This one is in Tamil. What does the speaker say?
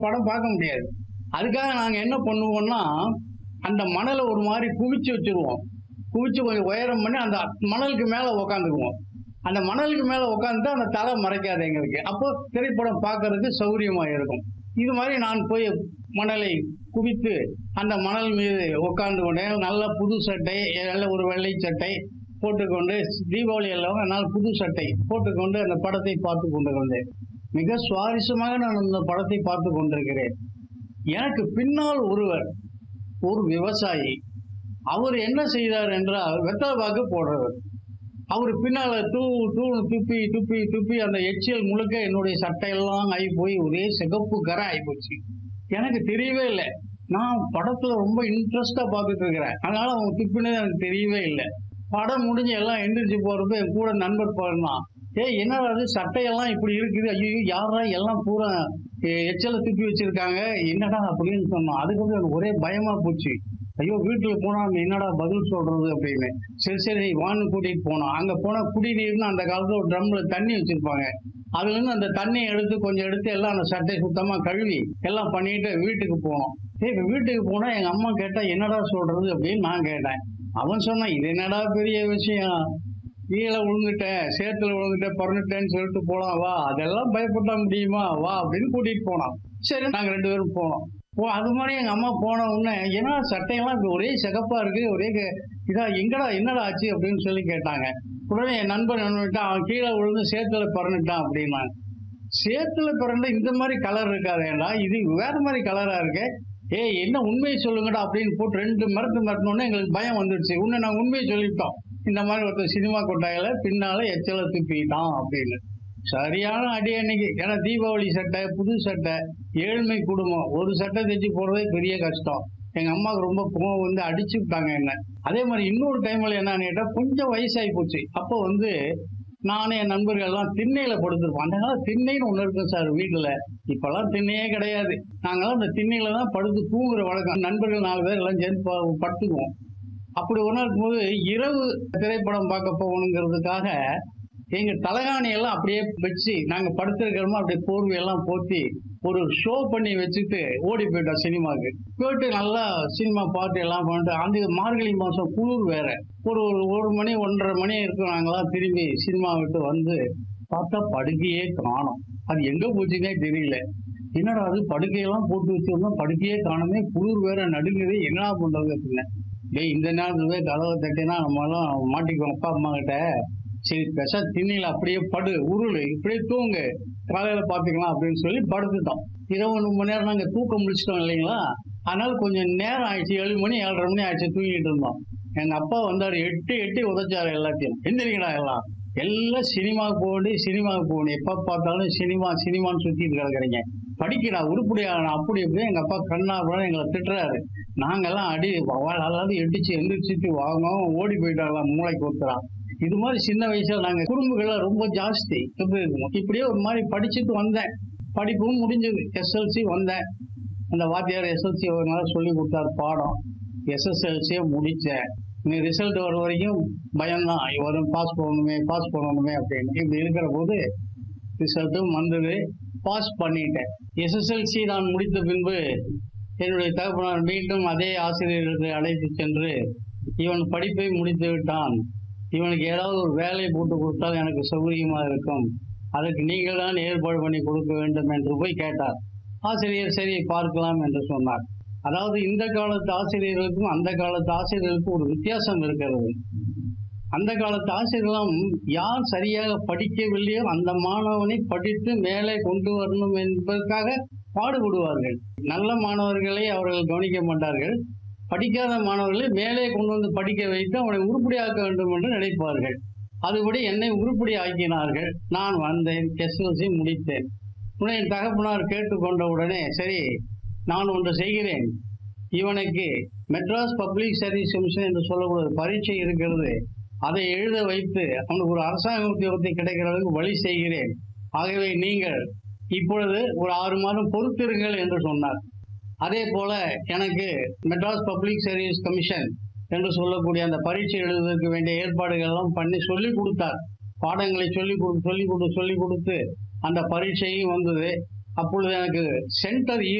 படம் பார்க்க முடியாது அதுக்காக நாங்க என்ன பண்ணுவோம்னா அந்த மணலை ஒரு மாதிரி குவிச்சு வச்சிருவோம் குவிச்சு கொஞ்சம் உயரம் பண்ணி அந்த மணலுக்கு மேல உக்காந்துக்குவோம் அந்த மணலுக்கு மேல உட்காந்துட்டு அந்த தலை மறைக்காது எங்களுக்கு அப்போ திரைப்படம் பார்க்கறதுக்கு சௌரியமா இருக்கும் இது மாதிரி நான் போய் மணலை குவித்து அந்த மணல் மீது உட்கார்ந்து கொண்டே நல்ல புது சட்டை நல்ல ஒரு வெள்ளை சட்டை போட்டுக்கொண்டு தீபாவளி எல்லாம் நான் புது சட்டை போட்டுக்கொண்டு அந்த படத்தை பார்த்து கொண்டு வந்தேன் மிக சுவாரஸ்யமாக நான் அந்த படத்தை பார்த்து கொண்டிருக்கிறேன் எனக்கு பின்னால் ஒருவர் ஒரு விவசாயி அவர் என்ன செய்தார் என்றால் வெத்தலை பாக்கு போடுறவர் அவர் பின்னால தூ தூணு துப்பி துப்பி துப்பி அந்த எச்சியல் முழுக்க என்னுடைய சட்டையெல்லாம் ஆகி போய் ஒரே சிகப்பு கரை ஆகி போச்சு எனக்கு தெரியவே இல்லை நான் படத்துல ரொம்ப இன்ட்ரெஸ்டா பார்த்துட்டு இருக்கிறேன் அதனால அவங்க துப்பினது எனக்கு தெரியவே இல்லை படம் முடிஞ்சு எல்லாம் எந்திரிச்சு போறப்ப என் கூட நண்பர் பாருந்தான் ஏய் என்னடா அது சட்டையெல்லாம் இப்படி இருக்குது ஐயோ யாரா எல்லாம் பூரா எ- எச்சல துப்பி வச்சிருக்காங்க என்னடா அப்படின்னு சொன்னோம் அதுக்கப்புறம் எனக்கு ஒரே பயமா போச்சு ஐயோ வீட்டுல போனா நம்ம என்னடா பதில் சொல்றது அப்படின்னு சரி சரி வான்னு கூட்டிட்டு போனோம் அங்க போனா குடிநீர்னு அந்த காலத்துல ஒரு ட்ரம்ல தண்ணி வச்சிருப்பாங்க அதுல இருந்து அந்த தண்ணியை எடுத்து கொஞ்சம் எடுத்து எல்லாம் அந்த சட்டை சுத்தமா கழுவி எல்லாம் பண்ணிட்டு வீட்டுக்கு போனோம் ஏய் இப்ப வீட்டுக்கு போனா எங்க அம்மா கேட்டா என்னடா சொல்றது அப்படின்னு நான் கேட்டேன் அவன் சொன்னான் இது என்னடா பெரிய விஷயம் கீழே விழுந்துட்டேன் சேத்துல விழுந்துட்டேன் பிறந்துட்டேன்னு சொல்லிட்டு போலாம் வா அதெல்லாம் பயப்பட முடியுமா வா அப்படின்னு கூட்டிட்டு போனான் சரி நாங்க ரெண்டு பேரும் போனோம் ஓ அது மாதிரி எங்க அம்மா போன உடனே ஏன்னா சட்டையெல்லாம் இப்ப ஒரே சிகப்பா இருக்கு ஒரே க- இதா எங்கடா என்னடா ஆச்சு அப்படின்னு சொல்லி கேட்டாங்க உடனே என் நண்பன் என்ன பண்ணிட்டான் அவன் கீழே விழுந்து சேத்துல பிறந்துட்டான் அப்படின்னாங்க சேத்துல பிறந்த இந்த மாதிரி கலர் இருக்காதேடா இது வேற மாதிரி கலரா இருக்கு ஏய் என்ன உண்மையை சொல்லுங்கடா அப்படின்னு போட்டு ரெண்டு மரத்து மரத்தினோடனே எங்களுக்கு பயம் வந்துடுச்சு உன்னை நான் உண்மையை சொல்லிட்டோம் இந்த மாதிரி ஒருத்தர் சினிமா கொட்டாயில பின்னால எச்சல துப்பிட்டான் அப்படின்னு சரியான அடி அன்னைக்கு ஏன்னா தீபாவளி சட்டை புது சட்டை ஏழ்மை குடும்பம் ஒரு சட்டை தைச்சு போடுறதே பெரிய கஷ்டம் எங்க அம்மாவுக்கு ரொம்ப கோவம் வந்து அடிச்சு விட்டாங்க என்ன அதே மாதிரி இன்னொரு டைம்ல என்னன்னு கேட்டா கொஞ்சம் வயசாகி போச்சு அப்போ வந்து நானும் என் நண்பர்கள் எல்லாம் திண்ணையில படுத்திருப்போம் அந்த காலம் திண்ணைன்னு ஒண்ணு இருக்கும் சார் வீட்டுல இப்பெல்லாம் திண்ணையே கிடையாது நாங்கெல்லாம் அந்த திண்ணையில தான் படுத்து தூங்குற வழக்கம் நண்பர்கள் நாலு பேர் எல்லாம் சேர்ந்து ப- படுத்துக்குவோம் அப்படி ஒரு நாள் போது இரவு திரைப்படம் பார்க்க போகணுங்கிறதுக்காக எங்க தலைகாணி எல்லாம் அப்படியே வச்சு நாங்க படுத்திருக்கிறோமோ அப்படியே போர்வை எல்லாம் போத்தி ஒரு ஷோ பண்ணி வச்சுட்டு ஓடி போயிட்டோம் சினிமாக்கு போயிட்டு நல்லா சினிமா பாட்டு எல்லாம் பண்ணிட்டு அந்த மார்கழி மாசம் குளிர் வேற ஒரு ஒரு ஒரு மணி ஒன்றரை மணி இருக்கும் நாங்கெல்லாம் திரும்பி சினிமா விட்டு வந்து பார்த்தா படுக்கையே காணோம் அது எங்க போச்சுன்னே தெரியல என்னடா அது படுக்கையெல்லாம் போட்டு வச்சிருந்தோம் படுக்கையே காணுமே குளிர் வேற நடுங்குது என்ன பண்றது அப்படின்னு டேய் இந்த நேரத்துல போய் கதவை தட்டினா நம்ம எல்லாம் மாட்டிக்குவோம் அப்பா அம்மா கிட்ட சரி பெசா திண்ணில அப்படியே படு உருளு இப்படியே தூங்கு காலையில பாத்துக்கலாம் அப்படின்னு சொல்லி படுத்துட்டோம் இருபது மணி நேரம் நாங்க தூக்கம் முடிச்சிட்டோம் இல்லைங்களா அதனால கொஞ்சம் நேரம் ஆயிடுச்சு ஏழு மணி ஏழரை மணி ஆயிடுச்சு தூங்கிட்டு இருந்தோம் எங்க அப்பா வந்தாரு எட்டு எட்டி உதைச்சாரு எல்லாத்தையும் எந்திரிக்கடா எல்லாம் எல்லாம் சினிமாவுக்கு போகணும் சினிமாவுக்கு போகணும் எப்ப பார்த்தாலும் சினிமா சினிமான்னு சுத்திட்டு கிடக்குறீங்க படிக்கடா உருப்படியா அப்படி இப்படி எங்க அப்பா கண்ணா அப்படின்னு எங்களை திட்டுறாரு நாங்கெல்லாம் அடி அதாவது எடிச்சு எந்திரிச்சிட்டு வாங்க ஓடி போயிட்டாங்களாம் மூளைக்கு ஒத்துறான் இது மாதிரி சின்ன வயசுல நாங்க குறும்புகளை ரொம்ப ஜாஸ்தி எப்படி இருக்கும் இப்படியே ஒரு மாதிரி படிச்சுட்டு வந்தேன் படிப்பும் முடிஞ்சது எஸ்எல்சி வந்தேன் அந்த வாத்தியார் எஸ்எல்சி ஒரு நாள் சொல்லி கொடுத்தாரு பாடம் எஸ்எஸ்எல்சியை முடிச்சேன் நீ ரிசல்ட் வர வரைக்கும் பயம்தான் வரும் பாஸ் பண்ணணுமே பாஸ் பண்ணணுமே அப்படின்னு இப்படி இருக்கிற போது ரிசல்ட்டும் வந்தது பாஸ் பண்ணிட்டேன் எஸ்எஸ்எல்சி நான் முடித்த பின்பு என்னுடைய தகப்பனார் மீண்டும் அதே ஆசிரியர்களுக்கு அழைத்து சென்று இவன் படிப்பை முடித்து விட்டான் இவனுக்கு ஏதாவது ஒரு வேலையை போட்டு கொடுத்தால் எனக்கு சௌகரியமா இருக்கும் அதற்கு நீங்கள் தான் ஏற்பாடு பண்ணி கொடுக்க வேண்டும் என்று போய் கேட்டார் ஆசிரியர் சரி பார்க்கலாம் என்று சொன்னார் அதாவது இந்த காலத்து ஆசிரியர்களுக்கும் அந்த காலத்து ஆசிரியர்களுக்கும் ஒரு வித்தியாசம் இருக்கிறது அந்த காலத்து ஆசிரியர்களும் யார் சரியாக படிக்கவில்லையோ அந்த மாணவனை படித்து மேலே கொண்டு வரணும் என்பதற்காக பாடுபடுவார்கள் நல்ல மாணவர்களை அவர்கள் கவனிக்க மாட்டார்கள் படிக்காத மாணவர்களை மேலே கொண்டு வந்து படிக்க வைத்து அவனை உருப்படியாக்க வேண்டும் என்று நினைப்பார்கள் அதுபடி என்னை உருப்படி ஆக்கினார்கள் நான் வந்தேன் எஸ்எல்சி முடித்தேன் உடனே என் தகப்பனார் கேட்டுக்கொண்ட உடனே சரி நான் ஒன்று செய்கிறேன் இவனுக்கு மெட்ராஸ் பப்ளிக் சர்வீஸ் கமிஷன் என்று சொல்லக்கூடிய ஒரு பரீட்சை இருக்கிறது அதை எழுத வைத்து அவனுக்கு ஒரு அரசாங்க உத்தியோகத்தை கிடைக்கிறதுக்கு வழி செய்கிறேன் ஆகவே நீங்கள் இப்பொழுது ஒரு ஆறு மாதம் பொறுத்திருங்கள் என்று சொன்னார் அதே போல எனக்கு மெட்ராஸ் பப்ளிக் சர்வீஸ் கமிஷன் என்று சொல்லக்கூடிய அந்த பரீட்சை எழுதுவதற்கு வேண்டிய ஏற்பாடுகள் எல்லாம் பண்ணி சொல்லி கொடுத்தார் பாடங்களை சொல்லி கொடு சொல்லி கொடு சொல்லி கொடுத்து அந்த பரீட்சையும் வந்தது அப்பொழுது எனக்கு சென்டர்